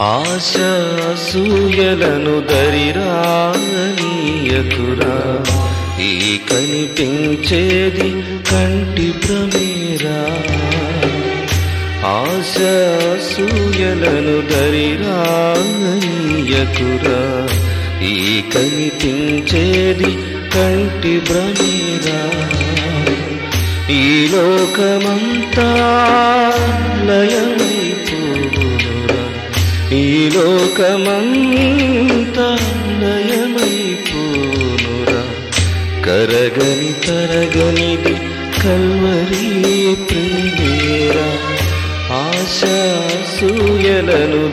ఆశ అసూయలను దరిరానీయకురా ఈ కనిపించేది కంటి భ్రమేరా ఆశ అసూయలను దరిరానీయకురా ఈ కనిపించేది కంటి భ్రమేరా ఈ లోకమంతా లయమైపోనురా ఈ లోకమంతా లయమైపోనురా కరగని తరగనిది కల్వరి ప్రేమేరా ఆశ సూయలను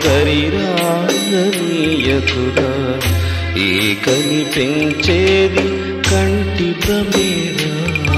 దరిరానీయకురా ఈ కనిపించేది కంటి భ్రమేరా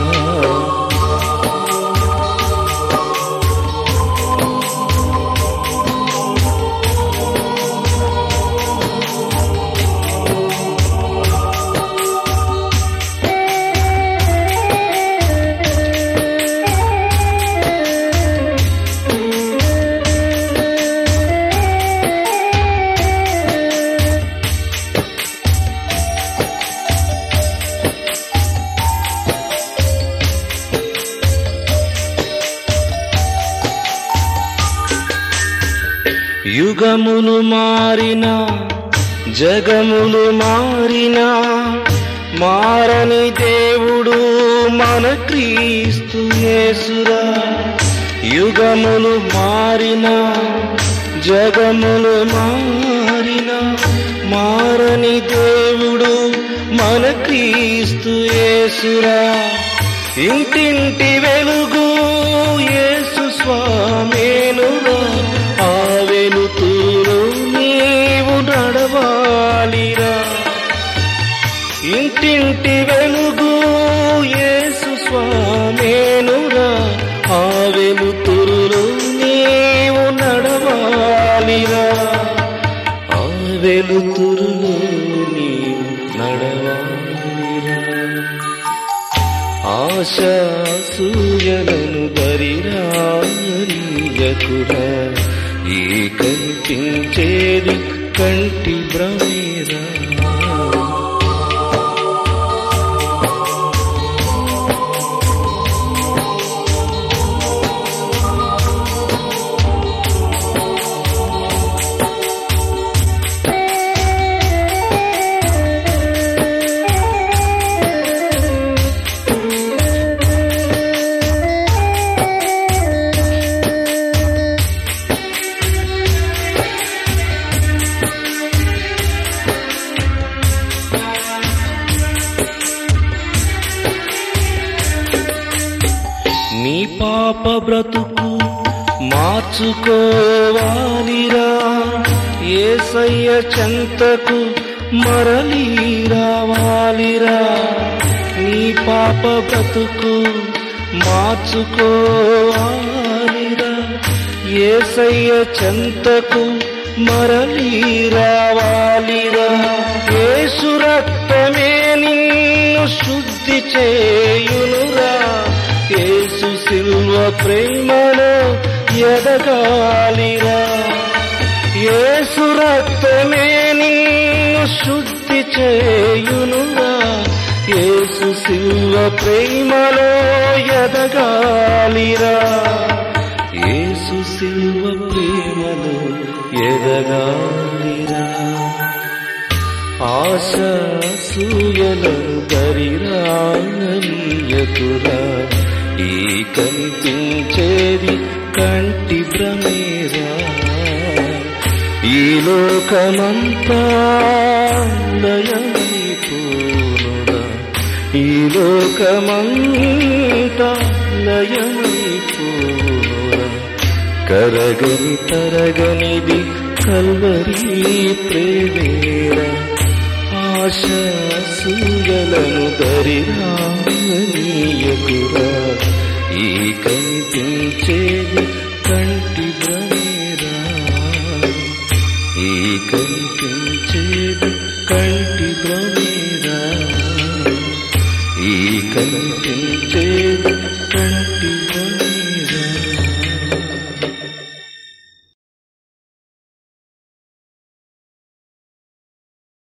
యుగములు మారినా జగములు మారినా మారని దేవుడు మన క్రీస్తు యేసురా యుగములు మారినా జగములు మారినా మారని దేవుడు మన క్రీస్తు యేసురా ఇంటింటి వెలుగు యేసు స్వామేనురా ఆ వెలుతురు నీవు నడవాలిరా ఇంటింటి వెలుగు యేసు స్వామేనురా ఆ వెలుతురులో నీవు నడవాలిరా ఆ వెలుతురులో నీవు నడవాలిరా ఆశ సూయలను దరిరాయకురా ఈ కనిపించేది కంటి భ్రమేరా నీ పాప బ్రతుకు మార్చుకోవాలిరా ఏసయ్య చెంతకు మరలి రావాలిరా నీ పాప బ్రతుకు మార్చుకోవాలిరా ఏసయ్య చెంతకు మరలి రావాలిరా యేసు రక్తమే నిన్ను శుద్ధి చేయునురా యేసు సిల్వ ప్రేమలో ఎదగాలిరా యేసు రక్తమే నిన్ను శుద్ధి చేయునురా యేసు సిల్వ ప్రేమలో ఎదగాలిరా యేసు సిల్వ ప్రేమలో ఎదగాలిరా ఆశ సూయలను దరిరానీయకురా ఈ కనిపించేది కంటి భ్రమేరా ఈ లోకమంతా లయమైపోనురా ఈ లోకమంతా లయమైపోనురా కరగని తరగనిది కల్వరి ప్రేమేరా ఆశ సూయలను దరిరానీయకురా ఈ కనిపించేది కంటి భ్రమేరా ఈ కనిపించేది కంటి భ్రమేరా ఈ కనిపించేది కంటి